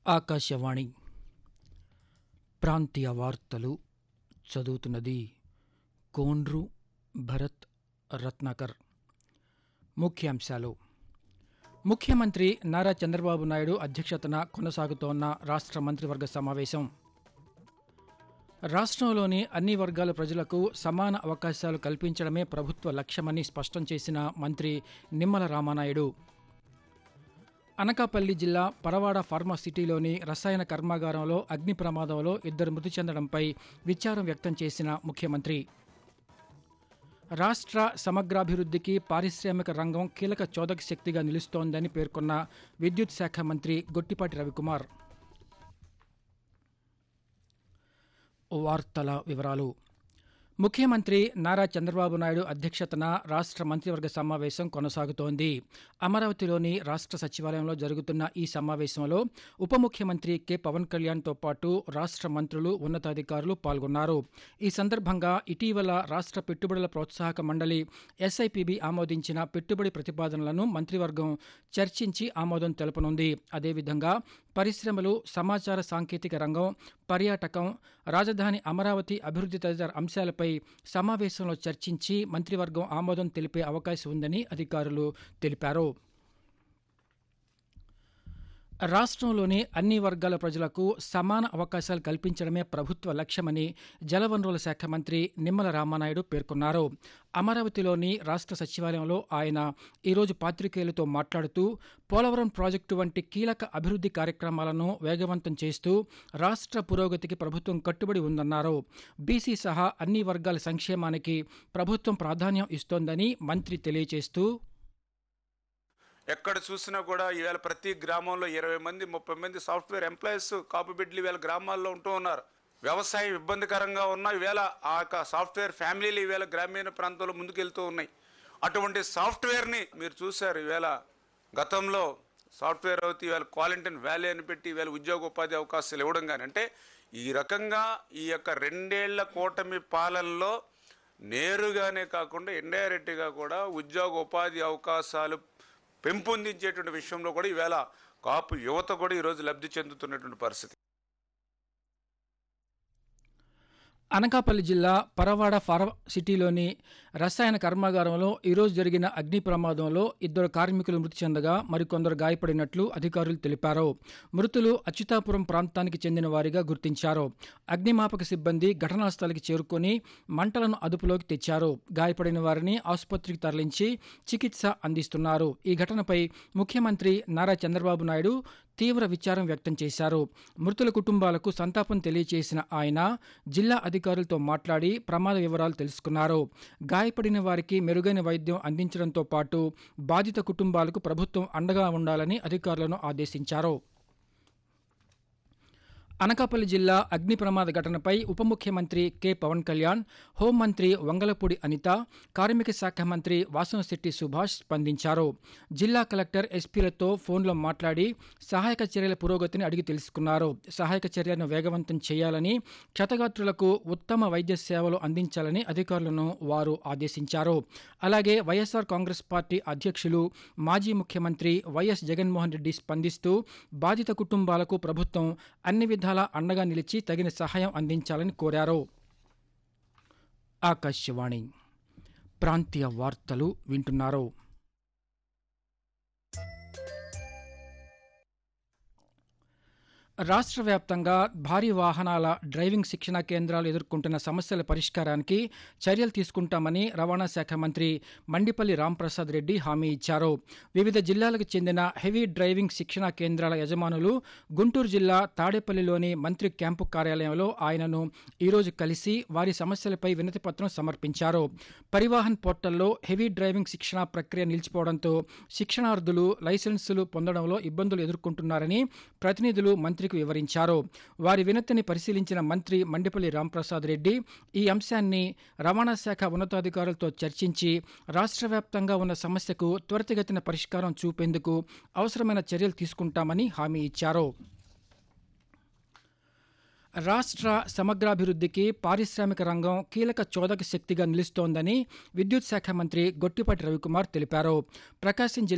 ఆకాశవాణి ప్రాంతీయ వార్తలు చదువుతున్నది కోండ్రు భరత్ రత్నాకర్ ముఖ్యాంశాలు ముఖ్యమంత్రి నారా చంద్రబాబు నాయుడు అధ్యక్షతన కొనసాగుతోన్న రాష్ట్ర మంత్రివర్గ సమావేశం రాష్ట్రంలోని అన్ని వర్గాల ప్రజలకు సమాన అవకాశాలు కల్పించడమే ప్రభుత్వ లక్ష్యమని స్పష్టం చేసిన మంత్రి నిమ్మల రామానాయుడు అనకాపల్లి జిల్లా పరవాడ ఫార్మాసిటీలోని రసాయన కర్మాగారంలో అగ్ని ప్రమాదంలో ఇద్దరు మృతి చెందడంపై విచారం వ్యక్తం చేసిన ముఖ్యమంత్రి రాష్ట్ర సమగ్రాభివృద్ధికి పారిశ్రామిక రంగం కీలక చోదక శక్తిగా నిలుస్తోందని పేర్కొన్న విద్యుత్ శాఖ మంత్రి గొట్టిపాటి రవికుమార్ వార్తల వివరాలు ముఖ్యమంత్రి నారా చంద్రబాబు నాయుడు అధ్యక్షతన రాష్ట్ర మంత్రివర్గ సమావేశం కొనసాగుతోంది అమరావతిలోని రాష్ట్ర సచివాలయంలో జరుగుతున్న ఈ సమావేశంలో ఉప ముఖ్యమంత్రి కె పవన్ కళ్యాణ్తో పాటు రాష్ట్ర మంత్రులు ఉన్నతాధికారులు పాల్గొన్నారు ఈ సందర్భంగా ఇటీవల రాష్ట్ర పెట్టుబడుల ప్రోత్సాహక మండలి ఎస్ఐపిబి ఆమోదించిన పెట్టుబడి ప్రతిపాదనలను మంత్రివర్గం చర్చించి ఆమోదం తెలపనుంది అదేవిధంగా పరిశ్రమలు సమాచార సాంకేతిక రంగం పర్యాటకం రాజధాని అమరావతి అభివృద్ధి తదితర అంశాలపై సమావేశంలో చర్చించి మంత్రివర్గం ఆమోదం తెలిపే అవకాశం ఉందని అధికారులు తెలిపారు రాష్ట్రంలోని అన్ని వర్గాల ప్రజలకు సమాన అవకాశాలు కల్పించడమే ప్రభుత్వ లక్ష్యమని జలవనరుల శాఖ మంత్రి నిమ్మల రామానాయుడు పేర్కొన్నారు అమరావతిలోని రాష్ట్ర సచివాలయంలో ఆయన ఈరోజు పాత్రికేయులతో మాట్లాడుతూ పోలవరం ప్రాజెక్టు వంటి కీలక అభివృద్ధి కార్యక్రమాలను వేగవంతం చేస్తూ రాష్ట్ర పురోగతికి ప్రభుత్వం కట్టుబడి ఉందన్నారు బీసీ సహా అన్ని వర్గాల సంక్షేమానికి ప్రభుత్వం ప్రాధాన్యం ఇస్తోందని మంత్రి తెలియజేస్తూ ఎక్కడ చూసినా కూడా ఈవేళ ప్రతి గ్రామంలో ఇరవై మంది ముప్పై మంది సాఫ్ట్వేర్ ఎంప్లాయీస్ కాపీ బిడ్లు ఈవేళ గ్రామాల్లో ఉంటూ ఉన్నారు వ్యవసాయం ఇబ్బందికరంగా ఉన్న ఈవేళ ఆ యొక్క సాఫ్ట్వేర్ ఫ్యామిలీలు ఈవేళ గ్రామీణ ప్రాంతంలో ముందుకెళ్తూ ఉన్నాయి అటువంటి సాఫ్ట్వేర్ని మీరు చూశారు ఈవేళ గతంలో సాఫ్ట్వేర్ అవుతే ఈవేళ క్వాలిటీన్ వ్యాలీ అని పెట్టి ఈవేళ ఉద్యోగ ఉపాధి అవకాశాలు ఇవ్వడం కానీ అంటే ఈ రకంగా ఈ యొక్క రెండేళ్ల కూటమి పాలనలో నేరుగానే కాకుండా ఇండైరెక్ట్గా కూడా ఉద్యోగ ఉపాధి అవకాశాలు పెంపొందించేటువంటి విషయంలో కూడా ఈవేళ కాపు యువత కూడా ఈరోజు లబ్ధి చెందుతున్నటువంటి పరిస్థితి అనకాపల్లి జిల్లా పరవాడ ఫార్మసిటీలోని రసాయన కర్మాగారంలో ఈరోజు జరిగిన అగ్ని ప్రమాదంలో ఇద్దరు కార్మికులు మృతి చెందగా మరికొందరు గాయపడినట్లు అధికారులు తెలిపారు మృతులు అచ్యుతాపురం ప్రాంతానికి చెందిన వారిగా గుర్తించారు అగ్నిమాపక సిబ్బంది ఘటనా స్థలికి చేరుకొని మంటలను అదుపులోకి తెచ్చారు గాయపడిన వారిని ఆసుపత్రికి తరలించి చికిత్స అందిస్తున్నారు ఈ ఘటనపై ముఖ్యమంత్రి నారా చంద్రబాబు నాయుడు తీవ్ర విచారం వ్యక్తం చేశారు మృతుల కుటుంబాలకు సంతాపం తెలియజేసిన ఆయన జిల్లా అధికారులతో మాట్లాడి ప్రమాద వివరాలు తెలుసుకున్నారు గాయపడిన వారికి మెరుగైన వైద్యం అందించడంతో పాటు బాధిత కుటుంబాలకు ప్రభుత్వం అండగా ఉండాలని అధికారులను ఆదేశించారు అనకాపల్లి జిల్లా అగ్ని ప్రమాద ఘటనపై ఉప ముఖ్యమంత్రి కె పవన్ కళ్యాణ్ హోంమంత్రి వంగలపూడి అనిత కార్మిక శాఖ మంత్రి వాసనశెట్టి సుభాష్ స్పందించారు జిల్లా కలెక్టర్ ఎస్పీలతో ఫోన్లో మాట్లాడి సహాయక చర్యల పురోగతిని అడిగి తెలుసుకున్నారు సహాయక చర్యలను వేగవంతం చేయాలని క్షతగాత్రులకు ఉత్తమ వైద్య సేవలు అందించాలని అధికారులను వారు ఆదేశించారు అలాగే వైఎస్ఆర్ కాంగ్రెస్ పార్టీ అధ్యక్షులు మాజీ ముఖ్యమంత్రి వైఎస్ జగన్మోహన్ రెడ్డి స్పందిస్తూ బాధిత కుటుంబాలకు ప్రభుత్వం అన్ని విధాలా అండగా నిలిచి తగిన సహాయం అందించాలని కోరారు ఆకాశవాణి ప్రాంతీయ వార్తలు వింటున్నారు రాష్ట్ర వ్యాప్తంగా భారీ వాహనాల డ్రైవింగ్ శిక్షణా కేంద్రాలు ఎదుర్కొంటున్న సమస్యల పరిష్కారానికి చర్యలు తీసుకుంటామని రవాణా శాఖ మంత్రి మండిపల్లి రాంప్రసాద్ రెడ్డి హామీ ఇచ్చారు వివిధ జిల్లాలకు చెందిన హెవీ డ్రైవింగ్ శిక్షణా కేంద్రాల యజమానులు గుంటూరు జిల్లా తాడేపల్లిలోని మంత్రి క్యాంపు కార్యాలయంలో ఆయనను ఈరోజు కలిసి వారి సమస్యలపై వినతి పత్రం సమర్పించారు పరివాహన్ పోర్టల్లో హెవీ డ్రైవింగ్ శిక్షణా ప్రక్రియ నిలిచిపోవడంతో శిక్షణార్థులు లైసెన్సులు పొందడంలో ఇబ్బందులు ఎదుర్కొంటున్నారని ప్రతినిధులు మంత్రికి వివరించారు వారి వినతిని పరిశీలించిన మంత్రి మండిపల్లి రాంప్రసాద్ రెడ్డి ఈ అంశాన్ని రవాణా శాఖ ఉన్నతాధికారులతో చర్చించి రాష్ట్ర వ్యాప్తంగా ఉన్న సమస్యకు త్వరితగతిన పరిష్కారం చూపేందుకు అవసరమైన చర్యలు తీసుకుంటామని హామీ ఇచ్చారు రాష్ట్ర సమగ్రాభివృద్ధికి పారిశ్రామిక రంగం కీలక చోదక శక్తిగా నిలుస్తోందని విద్యుత్ శాఖ మంత్రి గొట్టిపాటి రవికుమార్ తెలిపారు ప్రకాశం జిల్లా